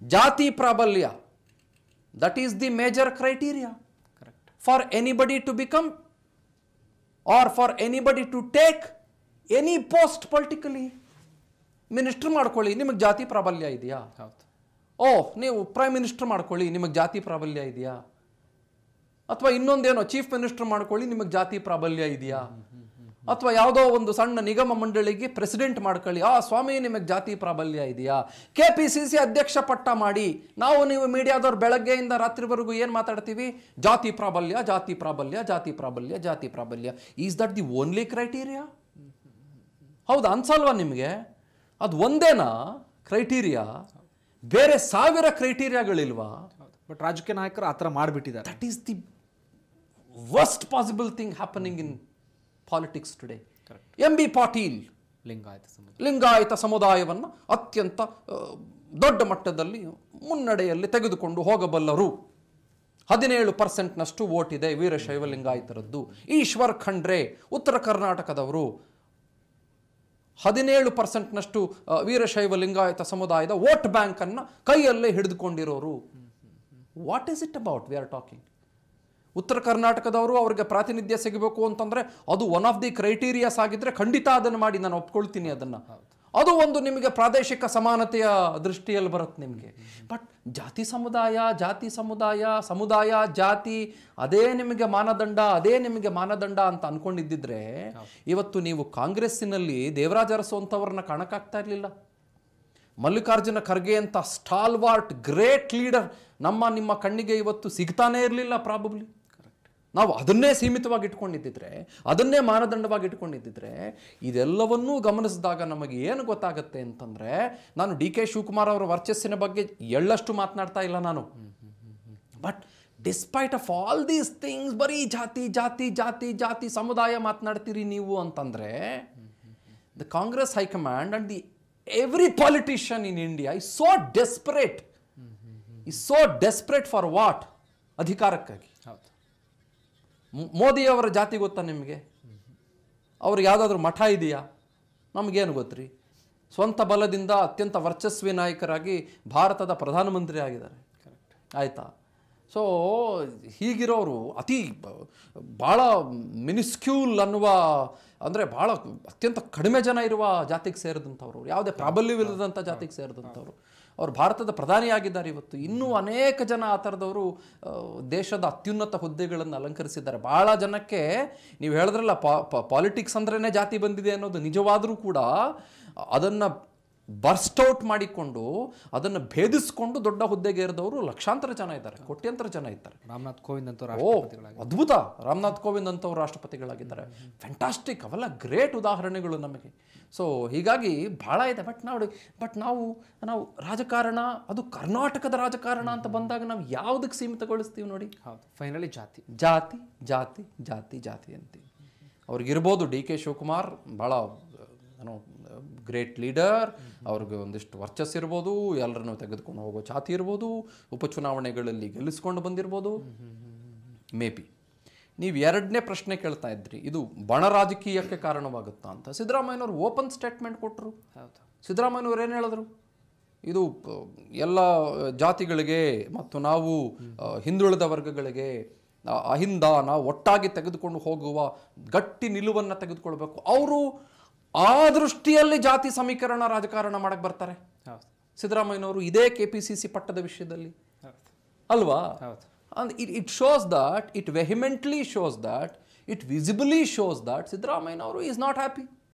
ಜಾತಿ ಪ್ರಾಬಲ್ಯ that is the major criteria correct for anybody to become or for anybody to take any post politically minister ಮಾಡ್ಕೊಳ್ಳಿ ನಿಮಗೆ ಜಾತಿ ಪ್ರಾಬಲ್ಯ ಇದೆಯಾ ಹೌದು ಓ ನೀವು ಪ್ರೈಮ್ ಮಿನಿಸ್ಟರ್ ಮಾಡ್ಕೊಳ್ಳಿ ನಿಮಗೆ ಜಾತಿ ಪ್ರಾಬಲ್ಯ ಇದೆಯಾ ಅಥವಾ ಇನ್ನೊಂದೇನೋ ಚೀಫ್ ಮಿನಿಸ್ಟರ್ ಮಾಡ್ಕೊಳ್ಳಿ ನಿಮಗೆ ಜಾತಿ ಪ್ರಾಬಲ್ಯ ಇದೆಯಾ ಅಥವಾ ಯಾವುದೋ ಒಂದು ಸಣ್ಣ ನಿಗಮ ಮಂಡಳಿಗೆ ಪ್ರೆಸಿಡೆಂಟ್ ಮಾಡ್ಕೊಳ್ಳಿ ಆ ಸ್ವಾಮಿ ನಿಮಗೆ ಜಾತಿ ಪ್ರಾಬಲ್ಯ ಇದೆಯಾ ಕೆ ಪಿ ಸಿ ಸಿ ಅಧ್ಯಕ್ಷ ಪಟ್ಟ ಮಾಡಿ ನಾವು ನೀವು ಮೀಡಿಯಾದವ್ರು ಬೆಳಗ್ಗೆಯಿಂದ ರಾತ್ರಿವರೆಗೂ ಏನು ಮಾತಾಡ್ತೀವಿ ಜಾತಿ ಪ್ರಾಬಲ್ಯ ಜಾತಿ ಪ್ರಾಬಲ್ಯ ಜಾತಿ ಪ್ರಾಬಲ್ಯ ಜಾತಿ ಪ್ರಾಬಲ್ಯ is that the only criteria ಹೌದು ಅನ್ಸಲ್ವಾ ನಿಮಗೆ ಅದು ಒಂದೇನಾ ಕ್ರೈಟೀರಿಯಾ ಬೇರೆ ಸಾವಿರ ಕ್ರೈಟೀರಿಯಾಗಳಿಲ್ವಾ ಹೌದು ಬಟ್ ರಾಜಕೀಯ ನಾಯಕರು ಆ ಥರ ಮಾಡಿಬಿಟ್ಟಿದ್ದಾರೆ that is the worst possible thing happening in politics today M B Patil Lingayat ಸಮುದಾಯ ಲಿಂಗಾಯತ ಸಮುದಾಯವನ್ನು ಅತ್ಯಂತ ಆ, ದೊಡ್ಡ ಮಟ್ಟದಲ್ಲಿ ಮುನ್ನಡೆಯಲ್ಲಿ ತೆಗೆದುಕೊಂಡು ಹೋಗಬಲ್ಲರು ಹದಿನೇಳು ಪರ್ಸೆಂಟ್ನಷ್ಟು ವೋಟ್ ಇದೆ ವೀರಶೈವ ಲಿಂಗಾಯತರದ್ದು ಈಶ್ವರ್ ಖಂಡ್ರೆ ಉತ್ತರ ಕರ್ನಾಟಕದವರು ಹದಿನೇಳು ಪರ್ಸೆಂಟ್ನಷ್ಟು ಆ, ವೀರಶೈವ ಲಿಂಗಾಯತ ಸಮುದಾಯದ ವೋಟ್ ಬ್ಯಾಂಕನ್ನು ಕೈಯಲ್ಲೇ ಹಿಡಿದುಕೊಂಡಿರೋರು what is it about we are talking ಉತ್ತರ ಕರ್ನಾಟಕದವರು ಅವರಿಗೆ ಪ್ರಾತಿನಿಧ್ಯ ಸಿಗಬೇಕು ಅಂತಂದ್ರೆ ಅದು ಒನ್ ಆಫ್ ದಿ ಕ್ರೈಟೀರಿಯಾಸ್ ಆಗಿದ್ರೆ ಖಂಡಿತ ಅದನ್ನು ಮಾಡಿ ನಾನು ಒಪ್ಕೊಳ್ತೀನಿ ಅದನ್ನ ಅದು ಒಂದು ನಿಮಗೆ ಪ್ರಾದೇಶಿಕ ಸಮಾನತೆಯ ದೃಷ್ಟಿಯಲ್ಲಿ ಬರುತ್ತೆ ನಿಮಗೆ ಬಟ್ ಜಾತಿ ಸಮುದಾಯ ಜಾತಿ ಸಮುದಾಯ ಸಮುದಾಯ ಜಾತಿ ಅದೇ ನಿಮಗೆ ಮಾನದಂಡ ಅದೇ ನಿಮಗೆ ಮಾನದಂಡ ಅಂತ ಅನ್ಕೊಂಡಿದ್ದಿದ್ರೆ ಇವತ್ತು ನೀವು ಕಾಂಗ್ರೆಸ್ಸಿನಲ್ಲಿ ದೇವರಾಜ ಅರಸು ಅಂತವ್ರನ್ನ ಕಾಣಕ್ಕಾಗ್ತಾ ಇರಲಿಲ್ಲ ಮಲ್ಲಿಕಾರ್ಜುನ ಖರ್ಗೆ ಅಂತ ಸ್ಟಾಲ್ವಾರ್ಟ್ ಗ್ರೇಟ್ ಲೀಡರ್ ನಮ್ಮ ನಿಮ್ಮ ಕಣ್ಣಿಗೆ ಇವತ್ತು ಸಿಗ್ತಾನೇ ಇರಲಿಲ್ಲ ಪ್ರಾಬಬ್ಲಿ ನಾವು ಅದನ್ನೇ ಸೀಮಿತವಾಗಿ ಇಟ್ಕೊಂಡಿದ್ದಿದ್ರೆ ಅದನ್ನೇ ಮಾನದಂಡವಾಗಿ ಇಟ್ಕೊಂಡಿದ್ದಿದ್ರೆ ಇದೆಲ್ಲವನ್ನೂ ಗಮನಿಸಿದಾಗ ನಮಗೆ ಏನು ಗೊತ್ತಾಗುತ್ತೆ ಅಂತಂದ್ರೆ ನಾನು ಡಿ ಕೆ ಶಿವಕುಮಾರ್ ಅವರ ವರ್ಚಸ್ಸಿನ ಬಗ್ಗೆ ಎಳ್ಳಷ್ಟು ಮಾತನಾಡ್ತಾ ಇಲ್ಲ ನಾನು but despite of all these things ಬರೀ ಜಾತಿ ಜಾತಿ ಜಾತಿ ಜಾತಿ ಸಮುದಾಯ ಮಾತನಾಡ್ತೀರಿ ನೀವು ಅಂತಂದ್ರೆ the Congress high command and the every politician in India is so desperate is so desperate for what ಅಧಿಕಾರಕ್ಕಾಗಿ ಹೌದು ಮ್- ಮೋದಿಯವರ ಜಾತಿ ಗೊತ್ತಾ ನಿಮಗೆ ಅವ್ರಿಗೆ ಯಾವುದಾದ್ರೂ ಮಠ ಇದೆಯಾ ನಮಗೇನು ಗೊತ್ತ್ರಿ ಸ್ವಂತ ಬಲದಿಂದ ಅತ್ಯಂತ ವರ್ಚಸ್ವಿ ನಾಯಕರಾಗಿ ಭಾರತದ ಪ್ರಧಾನಮಂತ್ರಿ ಆಗಿದ್ದಾರೆ ಆಯ್ತಾ ಸೊ ಹೀಗಿರೋರು ಅತಿ ಬ- ಭಾಳ ಮಿನಿಸ್ಕ್ಯೂಲ್ ಅನ್ನುವ ಅಂದರೆ ಭಾಳ ಅತ್ಯಂತ ಕಡಿಮೆ ಜನ ಇರುವ ಜಾತಿಗೆ ಸೇರಿದಂಥವ್ರು ಯಾವುದೇ ಪ್ರಾಬಲ್ಯವಿಲ್ಲದಂಥ ಜಾತಿಗೆ ಸೇರಿದಂಥವ್ರು ಅವ್ರು ಭಾರತದ ಪ್ರಧಾನಿಯಾಗಿದ್ದಾರೆ ಇವತ್ತು ಇನ್ನೂ ಅನೇಕ ಜನ ಆ ಥರದವರು ಆ, ದೇಶದ ಅತ್ಯುನ್ನತ ಹುದ್ದೆಗಳನ್ನು ಅಲಂಕರಿಸಿದ್ದಾರೆ ಭಾಳ ಜನಕ್ಕೆ ನೀವು ಹೇಳಿದ್ರಲ್ಲ ಪಾಲಿಟಿಕ್ಸ್ ಅಂದ್ರೇ ಜಾತಿ ಬಂದಿದೆ ಅನ್ನೋದು ನಿಜವಾದರೂ ಕೂಡ ಅದನ್ನು ಬರ್ಸ್ಟ್ ಔಟ್ ಮಾಡಿಕೊಂಡು ಅದನ್ನು ಭೇದಿಸ್ಕೊಂಡು ದೊಡ್ಡ ಹುದ್ದೆಗೆ ಏರಿದವರು ಲಕ್ಷಾಂತರ ಜನ ಇದ್ದಾರೆ ಕೋಟ್ಯಂತರ ಜನ ಇದ್ದಾರೆ ರಾಮನಾಥ್ ಕೋವಿಂದ್ ಅಂತೂ ಓ ರಾಷ್ಟ್ರಪತಿಗಳಾಗಿ ಅದ್ಭುತ ರಾಮನಾಥ್ ಕೋವಿಂದ್ ಅಂತವ್ರು ರಾಷ್ಟ್ರಪತಿಗಳಾಗಿದ್ದಾರೆ ಫ್ಯಾಂಟಾಸ್ಟಿಕ್ ಅವೆಲ್ಲ ಗ್ರೇಟ್ ಉದಾಹರಣೆಗಳು ನಮಗೆ ಸೊ ಹೀಗಾಗಿ ಭಾಳ ಇದೆ ಬಟ್ ನಾವು ಬಟ್ ನಾವು ನಾವು ರಾಜಕಾರಣ ಅದು ಕರ್ನಾಟಕದ ರಾಜಕಾರಣ ಅಂತ ಬಂದಾಗ ನಾವು ಯಾವುದಕ್ಕೆ ಸೀಮಿತಗೊಳಿಸ್ತೀವಿ ನೋಡಿ ಹೌದು ಫೈನಲಿ ಜಾತಿ ಜಾತಿ ಜಾತಿ ಜಾತಿ ಜಾತಿ ಅಂತೀವಿ ಅವ್ರಿಗಿರ್ಬೋದು ಡಿ ಕೆ ಶಿವಕುಮಾರ್ ಭಾಳ ಏನೋ ಗ್ರೇಟ್ ಲೀಡರ್ ಅವ್ರಿಗೆ ಒಂದಿಷ್ಟು ವರ್ಚಸ್ಸಿರ್ಬೋದು ಎಲ್ಲರನ್ನು ತೆಗೆದುಕೊಂಡು ಹೋಗೋ ಛಾತಿ ಇರ್ಬೋದು ಉಪಚುನಾವಣೆಗಳಲ್ಲಿ ಗೆಲ್ಲಿಸ್ಕೊಂಡು ಬಂದಿರ್ಬೋದು ಮೇ ಬಿ ನೀವು ಎರಡನೇ ಪ್ರಶ್ನೆ ಕೇಳ್ತಾ ಇದ್ರಿ ಇದು ಬಣ ರಾಜಕೀಯಕ್ಕೆ ಕಾರಣವಾಗುತ್ತಾ ಅಂತ ಸಿದ್ದರಾಮಯ್ಯನವರು ಓಪನ್ ಸ್ಟೇಟ್ಮೆಂಟ್ ಕೊಟ್ಟರು ಹೌದು ಸಿದ್ದರಾಮಯ್ಯನವರು ಏನು ಹೇಳಿದ್ರು ಇದು ಪ- ಎಲ್ಲ ಜಾತಿಗಳಿಗೆ ಮತ್ತು ನಾವು ಆ, ಹಿಂದುಳಿದ ವರ್ಗಗಳಿಗೆ ಆ, ಅಹಿಂದ ನಾವು ಒಟ್ಟಾಗಿ ತೆಗೆದುಕೊಂಡು ಹೋಗುವ ಗಟ್ಟಿ ನಿಲುವನ್ನು ತೆಗೆದುಕೊಳ್ಬೇಕು ಅವರು ಆ ದೃಷ್ಟಿಯಲ್ಲಿ ಜಾತಿ ಸಮೀಕರಣ ರಾಜಕಾರಣ ಮಾಡಕ್ಕೆ ಬರ್ತಾರೆ ಹೌದು ಸಿದ್ದರಾಮಯ್ಯನವರು ಇದೇ ಕೆ ಪಿ ಸಿ ಸಿ ಪಟ್ಟದ ವಿಷಯದಲ್ಲಿ ಹೌದು ಅಲ್ವಾ ಹೌದು and it, it shows that it vehemently shows that it visibly shows that ಸಿದ್ದರಾಮಯ್ಯನವರು is not happy